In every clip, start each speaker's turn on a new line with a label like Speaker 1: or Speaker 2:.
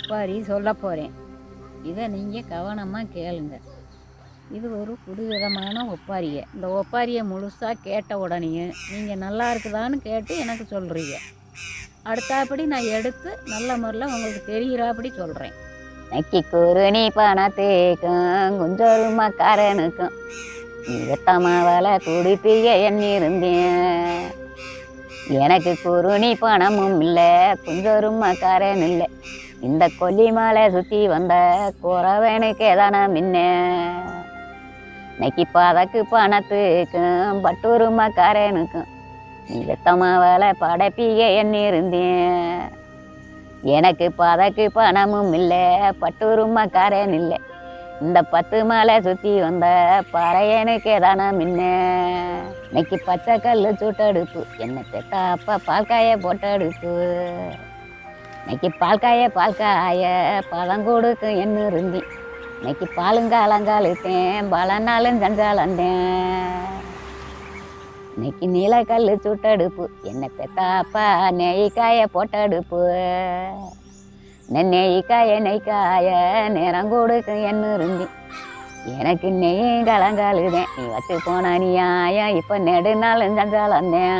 Speaker 1: ஒப்பாரி சொல்ல போகிறேன் இதை நீங்கள் கவனமாக கேளுங்க இது ஒரு புதுவிதமான ஒப்பாரியை இந்த ஒப்பாரியை முழுசாக கேட்ட உடனேயே நீங்கள் நல்லா இருக்குதான்னு கேட்டு எனக்கு சொல்கிறீங்க அடுத்தாப்படி நான் எடுத்து நல்ல முறையில் உங்களுக்கு தெரிகிறாப்படி சொல்கிறேன் நக்கி குருணி பணத்துக்கும் குஞ்சொரு மக்காரனுக்கும் இருத்தமாவல துடிப்பிய எண்ணி இருந்தேன் எனக்கு குருணி பணமும் இல்லை குஞ்சொரும் மக்காரன் இல்லை இந்த கொல்லிமலை சுற்றி வந்த குறவனுக்கு எதான முன்ன நக்கி பதக்கு பணத்துக்கும் பட்டூரு மக்காரனுக்கும் நீ வெத்தமாவல படைப்பிய எண்ணி இருந்தேன் எனக்கு பதக்கு பணமும் இல்லை பட்டூருமக்காரன் இல்லை இந்த பத்து மலை சுற்றி வந்த பறையனுக்கு எதான முன்ன இன்னைக்கு பச்சை கல் சுட்டடுப்பு என்ன பெத்தா அப்பா பால்காய போட்டடுப்பு இன்னைக்கு பால்காய பால்காய பழம் கொடுக்கும் என்ன இருந்தி இன்னைக்கு பாலுங்காலங்காலுத்தேன் பலனாலும் ஜஞ்சாலந்தேன் இன்னைக்கு நீலக்கல் சுட்டடுப்பு என்ன பெத்தாப்பா நெய்க்காய போட்டடுப்பு நெய்க்காய நெய்க்காய நேரம் கொடுக்கும் என்ன இருந்து எனக்கு நெய்யும் கலங்காலுதேன் நீ வச்சு போன நியாயம் இப்போ நெடுநாளும் சஞ்சாலந்தேன்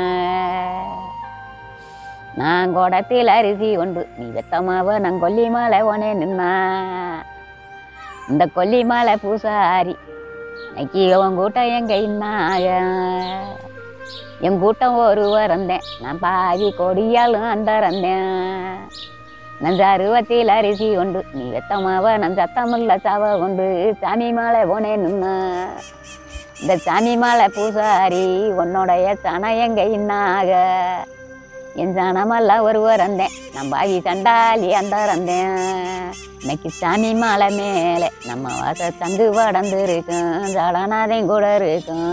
Speaker 1: நான் குடத்தில் அரிசி உண்டு நீ வெத்தமாவ நான் கொல்லி மாலை உனே நின்னா இந்த கொல்லி மாலை பூசாரி இன்னைக்கு உன் கூட்டம் எங்க இன்னாய என் கூட்டம் ஒரு வரந்தேன் நான் பாவி கொடியாலும் அந்தரந்தேன் நஞ்ச அருவத்தில் அரிசி உண்டு நீ வெத்தமாவ நம் சத்தமுள்ள சாவ உண்டு சாமி மாலை போனே நின்ன இந்த சாமி மாலை பூசாரி உன்னுடைய சனம் எங்க இன்னாக என் சனமெல்லாம் ஒரு வரந்தேன் நான் பாவி சண்டாலி அந்தரந்தேன் இன்னைக்கு சாமி மாலை மேலே நம்ம வாச தங்கு வடந்து இருக்கும் ஜடநாதையும் கூட இருக்கும்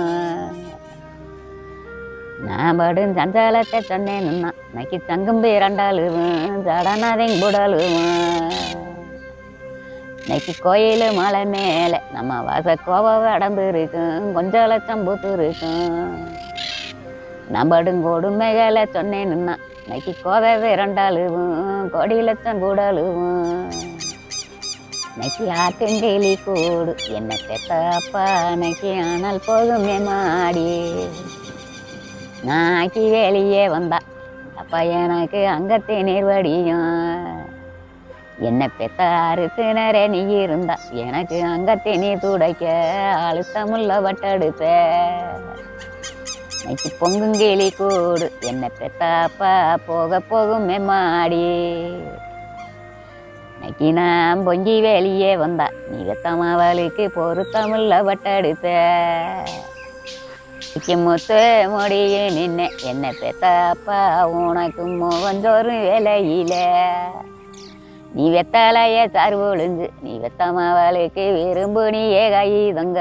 Speaker 1: நான் படும் சஞ்சாலத்தை சொன்னேன்னா இன்னைக்கு தங்கும்பு இரண்டாளுவும் ஜடநாதையும் கூடலுவும் இன்னைக்கு கோயில் மலை மேலே நம்ம வாச கோவ அடந்து இருக்கும் கொஞ்சம் லட்சம் பூத்து இருக்கும் நான் படும் கொடுமைகளை சொன்னேன்னா இன்னைக்கு கோவை இரண்டாளுவும் கோடி லட்சம் கூடலுவும் இன்னைக்கு ஆட்டுங்கிளி கூடு என்ன பெத்த அப்பா இன்னைக்கு ஆனால் போகுமே மாடி நாக்கி வெளியே வந்தா அப்பா எனக்கு அங்கத்தை நீர்வடியும் என்ன பெத்த அறுத்து நிறைய நீ இருந்தா எனக்கு அங்கத்தை நீ துடைக்க அழுத்தமுள்ள வட்டெடுப்ப இன்னைக்கு பொங்குங்கிளி கூடு என்ன பெத்த அப்பா போக போகும் மாடி இன்னைக்கு நான் பொங்கி வெளியே வந்தா நீ வெத்தமாவளுக்கு பொருத்தமுள்ள வட்டெடுப்ப முத்து முடிய நின்ன என்ன பெத்த அப்பா உனக்கு முகஞ்சோறும் வேலையில நீ வெத்தலைய சாறு ஒழிஞ்சு நீ வெத்தமாவளுக்கு விரும்பு நீயே கைதங்க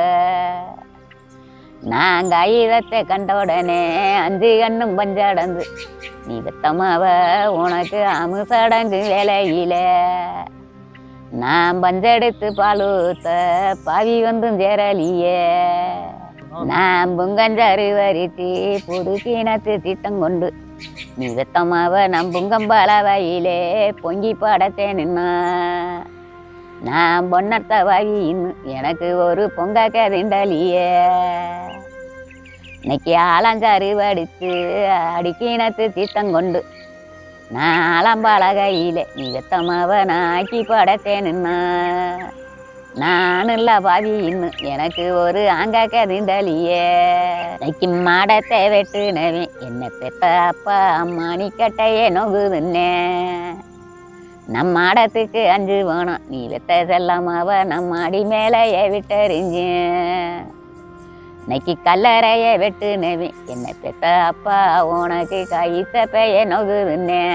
Speaker 1: நான் கைதத்தை கண்ட உடனே அஞ்சு கண்ணும் பஞ்சடந்து நீ வெத்தமாவ உனக்கு அமுசடங்கு வேலையில நான் பஞ்செடுத்து பாலூத்த பாவி வந்தும் சேரலியே நான் புங்கஞ்சரு வரித்து புது கிணத்து திட்டம் கொண்டு நீ வெத்தமாவ நம் புங்கம்பால வயிலே பொங்கி படத்தே நின்னா நான் பொன்னத்த வாவி இன்னும் எனக்கு ஒரு பொங்க கதிண்டலியே இன்னைக்கு ஆலஞ்சாறு வடித்து அடிக்கிணத்து திட்டம் கொண்டு நான் ஆலம்பால கையிலே நீ வெத்தமாவ நான் ஆக்கி படத்தே நின்னா நான் இல்ல பாவி இன்னும் எனக்கு ஒரு ஆங்காக்க திண்டலியே இன்னைக்கு மாடத்தை வெட்டுனவே என்ன பெத்த அப்பா மணிக்கட்டையே நொகுதுன்னே நம் மாடத்துக்கு அஞ்சு வேணும் நீ வெத்த செல்லாமாவ நம் மாடி மேலேயே விட்டறிஞ்சு இன்னைக்கு கல்லறைய வெட்டுனவே என்ன பெத்த அப்பா உனக்கு கைத்த பெய நொகுதுன்னே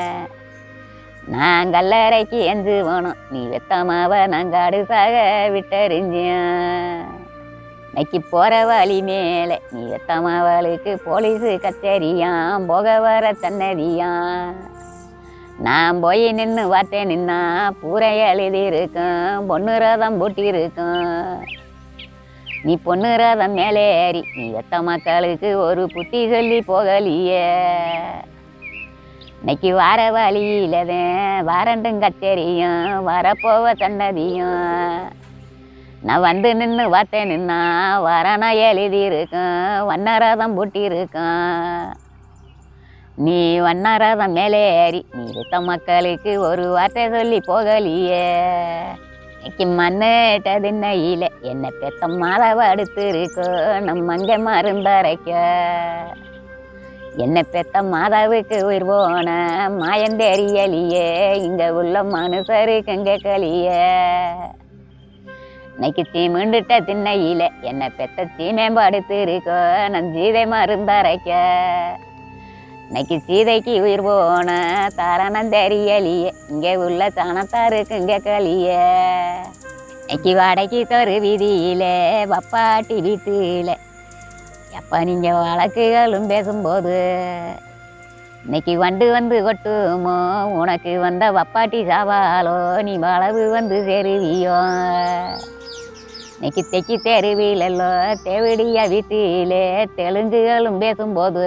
Speaker 1: நான் கல்லறைக்கு எஞ்சு வேணும் நீ வெத்தமாவ நான் காடுசாக விட்டறிஞ்சேன் இன்னைக்கு போற வழி மேலே நீ வெத்தமாவளுக்கு போலீஸு கச்சேரியாம் போக வர சன்னதியாம் நான் போய் நின்று பார்த்தேன் நின்னா பூரை எழுதி இருக்கும் பொண்ணு ரதம் பூட்டி இருக்கும் நீ பொண்ணு ரதம் மேலே ஏறி நீ வெத்த மக்களுக்கு ஒரு புத்தி சொல்லி போகலியே இன்னைக்கு வார வழியிலதான் வாரண்டும் கச்சேரியும் வரப்போவ சன்னதியும் நான் வந்து நின்று பார்த்தேன் நின்னா வரனா எழுதி இருக்கேன் வண்ணரதம் பூட்டியிருக்கேன் நீ வண்ணரதம் மேலே ஏறி நீ வித்த மக்களுக்கு ஒரு வார்த்தை சொல்லி போகலியே இன்னைக்கு மண்ணிட்ட திண்ணையில என்ன பெத்த மாதவ அடுத்து இருக்கோ நம்ம அங்கே மருந்தரைக்க என்ன பெத்த மாதாவுக்கு உயிர் போன மாயம் தெரியலியே இங்க உள்ள மனுஷருக்கு இங்க கலியே இன்னைக்கு சீமுண்டுட்ட திண்ணையில என்ன பெத்த சீமேம்படுத்து இருக்கோ நம் சீதை மருந்தரைக்க இன்னைக்கு சீதைக்கு உயிர் போன தாரணம் தெரியலியே இங்கே உள்ள சாணத்தாருக்கு இங்க கலிய இன்னைக்கு வாடகைக்கு தரு வீதியில வப்பாட்டி வீட்டில எப்ப நீங்க வழக்குகளும் பேசும்போது இன்னைக்கு வண்டு வந்து கொட்டுமோ உனக்கு வந்த வப்பாட்டி சாவாலோ நீ வளவு வந்து சேருவியோ இன்னைக்கு தெக்கி தெருவிலோ தேவடியா வீட்டிலே தெலுங்குகளும் பேசும்போது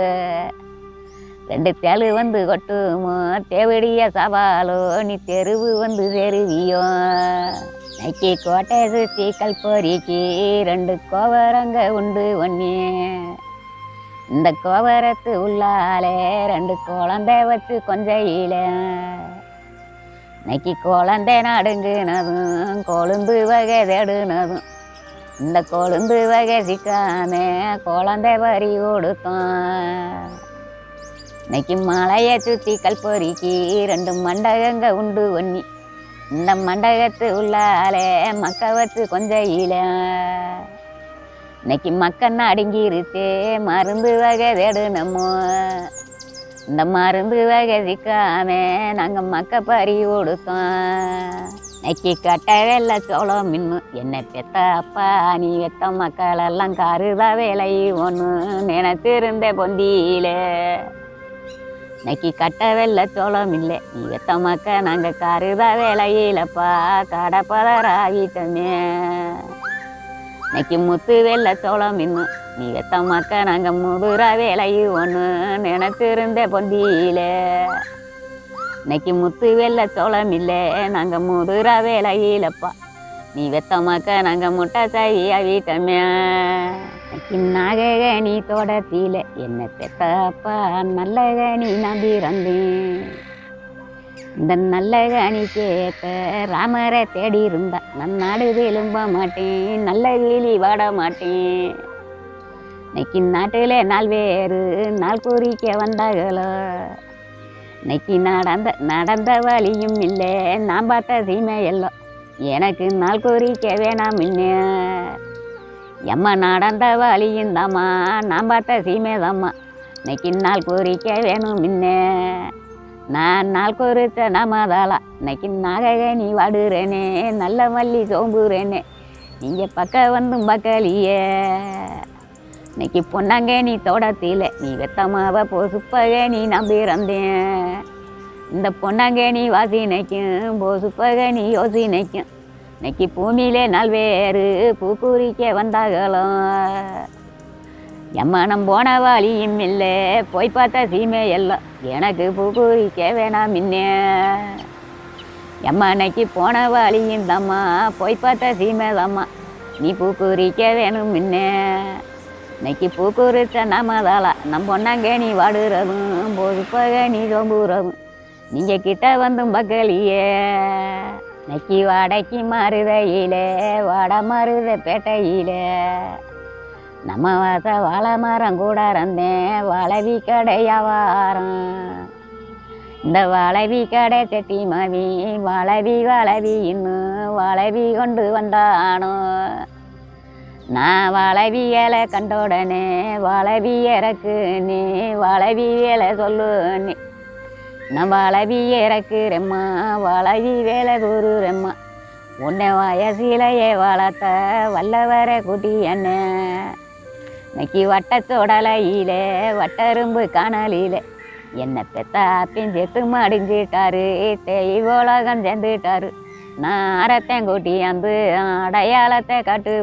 Speaker 1: ரெண்டு தெளு வந்து கொட்டுமோ தேவடியா சவாலோ நீ தெருவு வந்து சேருவியோ இன்னைக்கு கோட்டை சுற்றி கல்பொறிக்கு ரெண்டு கோவரங்க உண்டு ஒன்னே இந்த கோவரத்து உள்ளாலே ரெண்டு குழந்தை வச்சு கொஞ்சையில இன்னைக்கு குழந்தை நடுங்குனதும் கொழுந்து வகை தேடுனதும் இந்த கொழுந்து வகை சிக்காம குழந்தை வரி கொடுத்தோம் இன்னைக்கு மலையை சுற்றி கல்பொறிக்கு ரெண்டு மண்டகங்க உண்டு ஒன்னி இந்த மண்டகத்து உள்ளாலே மக்க வச்சு கொஞ்சையில இன்னைக்கு மக்கன்னா அடங்கிருச்சு மருந்து வகை தேடுனமோ இந்த மருந்து வகை சிக்காம நாங்கள் மக்க பறி கொடுத்தோம் இன்னைக்கு கட்ட வெள்ள சோளம் இன்னும் என்ன பெத்த அப்பா நீ வெத்த மக்களெல்லாம் கருதா வேலை ஒன்று நினைத்திருந்த பொந்தியில இன்னைக்கு கட்ட வெள்ள சோளம் இல்லை நீ வெத்த மக்க நாங்கள் கருதா வேலையிலப்பா கடப்பதராகிட்டமே இன்னைக்கு முத்து வெள்ள சோளம் இன்னும் நீ வெத்த மக்க நாங்கள் முதுரா வேலையு ஒன்று நினைத்திருந்த பொந்தியில இன்னைக்கு முத்து வெள்ள சோளம் இல்லை நாங்கள் முதுரா வேலையிலப்பா நீ வெத்த மக்க நாங்கள் முட்டை சாவியா வீட்டமே இன்னைக்கு நாககனி தோட்டத்தில என்ன பெத்த அப்பா நல்ல கனி நம்பி இருந்தேன் இந்த நல்ல கனி கேட்க ராமரை தேடி இருந்தா நான் நாடு திரும்ப மாட்டேன் நல்ல கிளி வாட மாட்டேன் இன்னைக்கு நாட்டில் நாள் வேறு நாள் குறிக்க வந்தாங்களோ இன்னைக்கு நடந்த நடந்த வழியும் இல்லை நான் பார்த்த சீமை எல்லாம் எனக்கு நாள் குறிக்க வேணாம் இன்னே எம்மா நடந்த வழியும் தாம்மா நான் பார்த்த சீமை தாம்மா இன்னைக்கு நாள் குறிக்க வேணும் முன்னே நான் நாள் குறித்த நாமதாளா இன்னைக்கு நாககனி வாடுறேனே நல்ல மல்லி சோம்புறேனே நீங்கள் பக்க வந்தும் பக்கலியே இன்னைக்கு பொன்னாங்க நீ தோட்டத்தில் நீ வெத்தமாவ பொசுப்பக நீ நம்பி இருந்தேன் இந்த பொன்னாங்க நீ வாசினைக்கும் பொசுப்பக நீ யோசினைக்கும் இன்னைக்கு பூமியிலே நாள் வேறு பூக்குறிக்க வந்தாகலாம் எம்மனம் போன வழியும் இல்லை போய் பார்த்த சீமை எல்லாம் எனக்கு பூக்குறிக்க வேணாம் முன்னே எம்மனைக்கு போன வழியும் தம்மா போய் பார்த்த சீமை தம்மா நீ பூக்குறிக்க வேணும் முன்னே இன்னைக்கு பூக்குறிச்ச நாமதாளா நம் பொண்ணாங்க நீ வாடுறதும் பொறுப்பாக நீ சோம்புறதும் நீங்கள் கிட்ட வந்தும் பக்கலியே இன்னைக்கு வாடைக்கு மருதையிலே வாட மருத பேட்டையிலே நம்ம வாச வாழை மரம் கூட இருந்தேன் வளவி கடை வியாபாரம் இந்த வளவி கடை செட்டி மவி வளவி வளவி இன்னும் வளவி கொண்டு வந்தானோ நான் வளவி இலை கண்டோடனே வளவி இறக்கு நீ வளவி வேலை சொல்லு நீ நான் வளவி இறக்குறேம்மா வளவி வேலை கூறுறேம்மா உன்னை வயசிலையே வளர்த்த வல்லவரை குட்டி என்ன இன்னைக்கு வட்டச்சோடலையிலே வட்டரும்பு காணலிலே என்ன பெத்த ஆப்பின் செத்து மடிஞ்சிட்டாரு தெய்வோலகம் சேர்ந்துட்டாரு நான் அறத்தேன் கூட்டி அந்த அடையாளத்தை காட்டு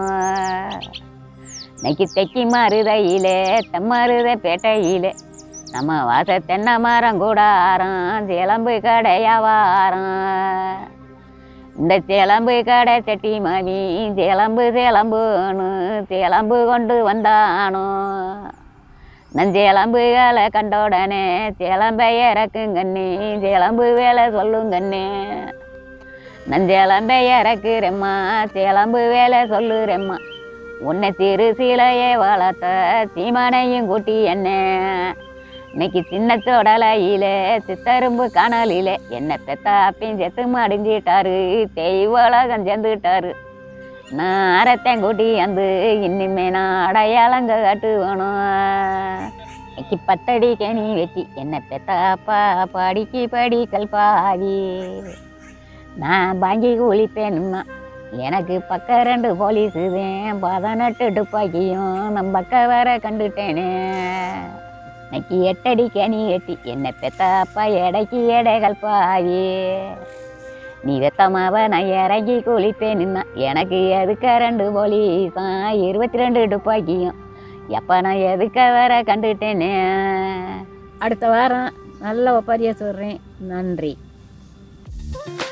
Speaker 1: வேணும் இன்னைக்கு தெக்கி மருதையிலே தெம்மருத பேட்டையிலே நம்ம வாச தென்னை மரம் கூடாரம் சிலம்பு கடையாவாரம் இந்த சிலம்பு கடை செட்டி மதி சிலம்பு சிலம்புன்னு சிலம்பு கொண்டு வந்தானோ நஞ்சிலம்புகளை கண்ட உடனே சிலம்பை இறக்குங்கண்ணே சிலம்பு வேலை சொல்லுங்கண்ணே நஞ்சிலம்பை இறக்குறேம்மா சிலம்பு வேலை சொல்லுறேம்மா உன்னை சிறு சிலையை வளர்த்த சீமானையும் கூட்டி என்ன இன்னைக்கு சின்ன சோடலையில சித்தரும்பு காணலில என்ன பெத்த அப்பையும் செத்து மடிஞ்சிட்டாரு தெய்வலகம் சேர்ந்துட்டாரு நான் அரைத்தேன் கூட்டி வந்து இனிமே நான் அடையாளங்க காட்டுவணும் இன்னைக்கு பத்தடி கனி வெட்டி என்ன பெத்த அப்பா படிக்கு படி கல்பாவி நான் பாங்கி குளிப்பேன்மா எனக்கு பக்க ரெண்டு போலீஸு தான் பதினெட்டு துப்பாக்கியும் நம்ம பக்க வேற கண்டுட்டேனே இன்னைக்கு எட்டடி கனி எட்டி என்ன பெத்த அப்பா எடைக்கு எடைகள் பாவி நீ வெத்தமாவ நான் இறங்கி குளிப்பேன்னா எனக்கு எதுக்க ரெண்டு போலீஸான் இருபத்தி ரெண்டு துப்பாக்கியும் எப்போ நான் எதுக்க வேற கண்டுட்டேனே
Speaker 2: அடுத்த வாரம் நல்ல ஒப்பாரியாக சொல்கிறேன் நன்றி